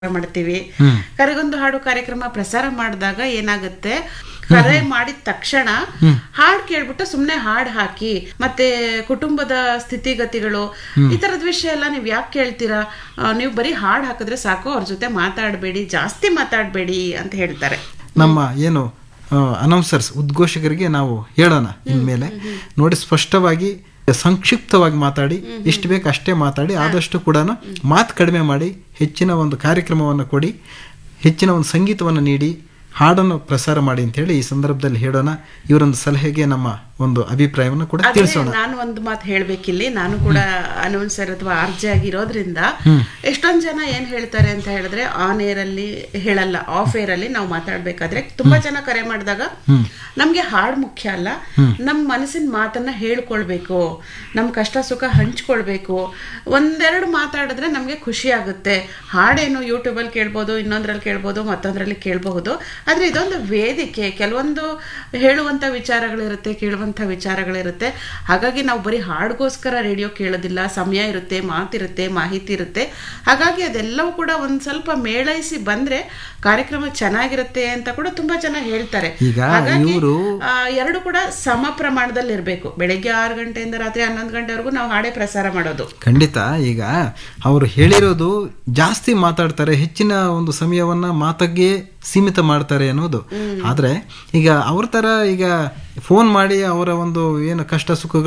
ಮಾಡ್ತೀವಿ ಕರೆಗೊಂದು ಹಾಡು ಕಾರ್ಯಕ್ರಮ ಪ್ರಸಾರ ಮಾಡಿದಾಗ ಏನಾಗುತ್ತೆ ಕರೆ ಮಾಡಿದ ತಕ್ಷಣ ಹಾಡ್ ಕೇಳ್ಬಿಟ್ಟು ಸುಮ್ನೆ ಹಾಡ್ ಹಾಕಿ ಮತ್ತೆ ಕುಟುಂಬದ ಸ್ಥಿತಿಗತಿಗಳು ಈ ತರದ ವಿಷಯ ಎಲ್ಲ ನೀವ್ ಯಾಕೆ ಕೇಳ್ತೀರಾ ಆ, ನೀವು ಬರೀ ಹಾಡ್ ಹಾಕಿದ್ರೆ ಸಾಕು ಅವ್ರ ಜೊತೆ ಮಾತಾಡಬೇಡಿ ಜಾಸ್ತಿ ಮಾತಾಡಬೇಡಿ ಅಂತ ಹೇಳ್ತಾರೆ ನಮ್ಮ ಏನು ಅನೌನ್ಸರ್ಸ್ ಉದ್ಘೋಷಕರಿಗೆ ನಾವು ಹೇಳೋಣ ಇನ್ಮೇಲೆ ನೋಡಿ ಸ್ಪಷ್ಟವಾಗಿ ಸಂಕ್ಷಿಪ್ತವಾಗಿ ಮಾತಾಡಿ ಎಷ್ಟು ಬೇಕು ಅಷ್ಟೇ ಮಾತಾಡಿ ಆದಷ್ಟು ಕೂಡ ಮಾತು ಕಡಿಮೆ ಮಾಡಿ ಹೆಚ್ಚಿನ ಒಂದು ಕಾರ್ಯಕ್ರಮವನ್ನು ಕೊಡಿ ಹೆಚ್ಚಿನ ಒಂದು ಸಂಗೀತವನ್ನು ನೀಡಿ ಹಾಡನ್ನು ಪ್ರಸಾರ ಮಾಡಿ ಅಂತ ಹೇಳಿ ಈ ಸಂದರ್ಭದಲ್ಲಿ ಹೇಳೋಣ ಇವರೊಂದು ಸಲಹೆಗೆ ನಮ್ಮ ಒಂದು ಅಭಿಪ್ರಾಯವನ್ನು ಕೂಡ ಆದ್ರೆ ತಿಳಿಸೋಣ ನಾನು ಒಂದು ಮಾತು ಹೇಳ್ಬೇಕಿಲ್ಲಿ ನಾನು ಕೂಡ ಅನೌನ್ಸರ್ ಅಥವಾ ಆರ್ಜೆ ಆಗಿರೋದ್ರಿಂದ ಎಷ್ಟೊಂದ್ ಜನ ಏನ್ ಹೇಳ್ತಾರೆ ಅಂತ ಹೇಳಿದ್ರೆ ಆನ್ ಏರ್ ಅಲ್ಲಿ ಹೇಳಲ್ಲ ಆಫ್ ಏರ್ ಅಲ್ಲಿ ನಾವು ಮಾತಾಡ್ಬೇಕಾದ್ರೆ ತುಂಬಾ ಜನ ಕರೆ ಮಾಡಿದಾಗ ನಮ್ಗೆ ಹಾಡ್ ಮುಖ್ಯ ಅಲ್ಲ ನಮ್ ಮನಸ್ಸಿನ ಮಾತನ್ನ ಹೇಳ್ಕೊಳ್ಬೇಕು ನಮ್ ಕಷ್ಟ ಸುಖ ಹಂಚ್ಕೊಳ್ಬೇಕು ಒಂದೆರಡು ಮಾತಾಡಿದ್ರೆ ನಮ್ಗೆ ಖುಷಿ ಆಗುತ್ತೆ ಹಾಡೇನು ಯೂಟ್ಯೂಬ್ ಅಲ್ಲಿ ಕೇಳ್ಬೋದು ಇನ್ನೊಂದ್ರಲ್ಲಿ ಕೇಳ್ಬೋದು ಮತ್ತೊಂದ್ರಲ್ಲಿ ಕೇಳಬಹುದು ಆದ್ರೆ ಇದೊಂದು ವೇದಿಕೆ ಕೆಲವೊಂದು ಹೇಳುವಂತ ವಿಚಾರಗಳಿರುತ್ತೆ ಕೇಳುವಂತ ವಿಚಾರಗಳಿರುತ್ತೆ ಹಾಗಾಗಿ ನಾವು ಬರೀ ಹಾಡ್ಗೋಸ್ಕರ ರೇಡಿಯೋ ಕೇಳೋದಿಲ್ಲ ಸಮಯ ಇರುತ್ತೆ ಮಾತಿರುತ್ತೆ ಮಾಹಿತಿ ಇರುತ್ತೆ ಹಾಗಾಗಿ ಅದೆಲ್ಲವೂ ಕೂಡ ಒಂದ್ ಸ್ವಲ್ಪ ಮೇಳೈಸಿ ಬಂದ್ರೆ ಕಾರ್ಯಕ್ರಮ ಚೆನ್ನಾಗಿರುತ್ತೆ ಅಂತ ಕೂಡ ತುಂಬಾ ಜನ ಹೇಳ್ತಾರೆ ಈಗ ಹಾಗಾಗಿ ಇವ್ರು ಆ, ಎರಡು ಕೂಡ ಸಮ ಪ್ರಮಾಣದಲ್ಲಿ ಇರಬೇಕು ಬೆಳಗ್ಗೆ ಆರು ಗಂಟೆಯಿಂದ ರಾತ್ರಿ ಹನ್ನೊಂದು ಗಂಟೆವರೆಗೂ ನಾವು ಹಾಡೇ ಪ್ರಸಾರ ಮಾಡೋದು ಖಂಡಿತ ಈಗ ಅವರು ಹೇಳಿರೋದು ಜಾಸ್ತಿ ಮಾತಾಡ್ತಾರೆ ಹೆಚ್ಚಿನ ಒಂದು ಸಮಯವನ್ನ ಮಾತಗ್ಗೆ ಸೀಮಿತ ಮಾಡ್ತಾರೆ ಅನ್ನೋದು ಆದ್ರೆ ಈಗ ಅವ್ರ ತರ ಈಗ ಫೋನ್ ಮಾಡಿ ಅವರ ಒಂದು ಏನು ಕಷ್ಟ ಸುಖ